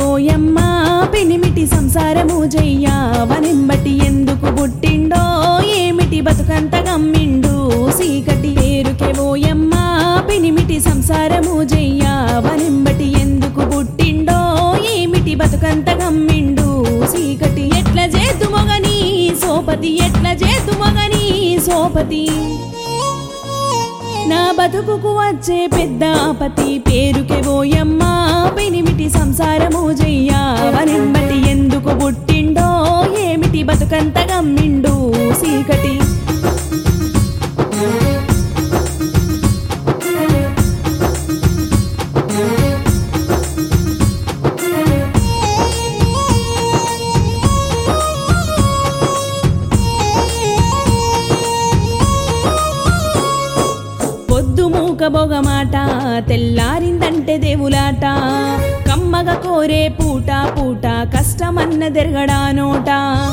ఓయమ్మ పెనిమిటి సంసారము జయ్యా వనింబటి ఎందుకు పుట్టిండో ఏమిటి బతుకంత గమ్మిండు సీకటి పేరుకే ఓయమ్మ పెనిమిటి సంసారము జయ్యా వనింబటి ఎందుకు పుట్టిండో ఏమిటి బతుకంత గమ్మిండు సీకటి ఎట్ల చేతు మొగని సోపతి ఎట్ల చేతు మొగని సోపతి నా బతుకుకు వచ్చే పెద్ద ఆపతి పేరుకే ఓయమ్మ పెనిమిటి సంసారము జయ్యా వనిమ్మటి ఎందుకు పుట్టిండో ఏమిటి బతుకంత గమ్మిండు సీకటి పొద్దు మూక బొగమాట తెల్లారిందంటే దేవులాట కమ్మగ కోరే పూట పూట కష్టమన్న దెరగడా నోట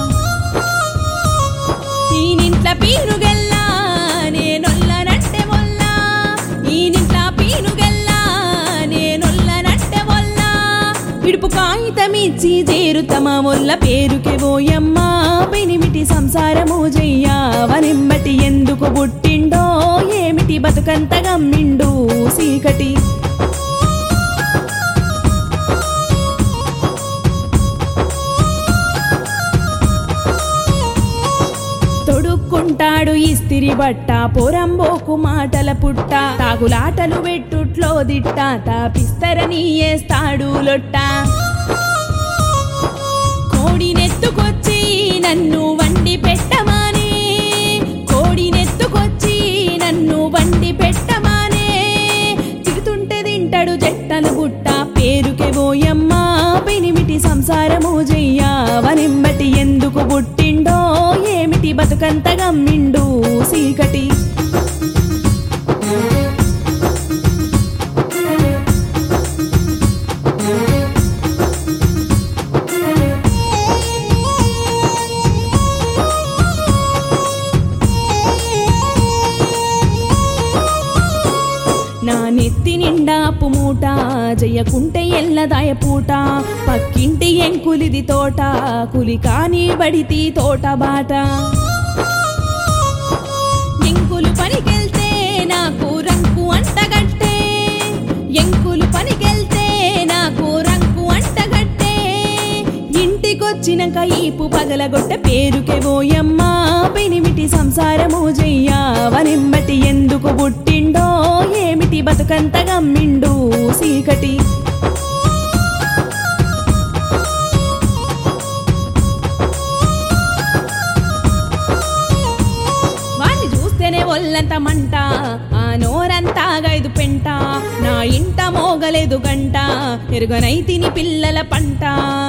ఈనింట్ల పీనుగెల్లా నేనొల్లనట్టె మొల్ల ఈనింట్ల పీనుగెల్లా నేనొల్లనట్టె మొల్ల ఇడుపు కాగితమిచ్చి చేరుతమ మొల్ల పేరుకే ఓయమ్మ పెనిమిటి సంసారము జయ్యా వనిమ్మటి ఎందుకు పుట్టిండో ఏమిటి బతుకంత గమ్మిండు సీకటి తొడుక్కుంటాడు ఇస్తిరి బట్ట పొరంబోకు మాటల పుట్ట తాగులాటలు వెట్టుట్లో దిట్ట తాపిస్తరని ఏస్తాడు లొట్ట కోడినెత్తుకొచ్చి నన్ను వండి పెట్టమానే కోడినెత్తుకొచ్చి నన్ను వండి పెట్టమానే చిగుతుంటే తింటాడు జట్టలు గుట్ట పేరుకే ఓయమ్మ పెనిమిటి సంసారము జయ్యా వనిమ్మటి ఎందుకు పుట్టిండో ఏమిటి బతుకంత గమ్మిండు సీకటి నా నెత్తి నిండా పుమూట జయ్యకుంటే ఎల్లదాయ పూట పక్కింటి ఎంకులిది తోట కులి కాని బడితి తోట బాట ఎంకులు పనికెళ్తే నాకు రంకు అంటగట్టే ఎంకులు పనికెళ్తే నాకు రంకు అంటగట్టే ఇంటికొచ్చినాక ఈపు పగలగొట్ట పేరుకే ఓయమ్మ పెనిమిటి సంసారము జయ్యా వనిమ్మటి ఎందుకు పుట్టిండో ఏమిటి బతుకంత గమ్మిండు సీకటి వాణ్ణి చూస్తేనే ఒళ్ళంత మంట ఆ నోరంతా గైదు పెంట నా ఇంట మోగలేదు గంట ఎరుగనైతిని పిల్లల పంట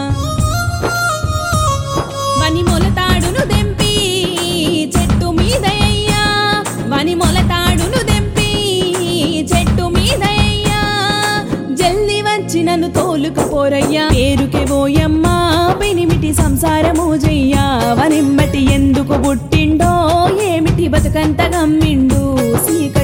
వని మొలతాడును దెంపి చెట్టు మీద అయ్యా వని మొలతాడును దెంపి చెట్టు మీద అయ్యా జల్ది వచ్చి నన్ను తోలుకుపోరయ్యా పేరుకే ఓయమ్మ పెనిమిటి సంసారము జయ్యా వనిమ్మటి ఎందుకు పుట్టిండో ఏమిటి బతుకంత గమ్మిండు సీక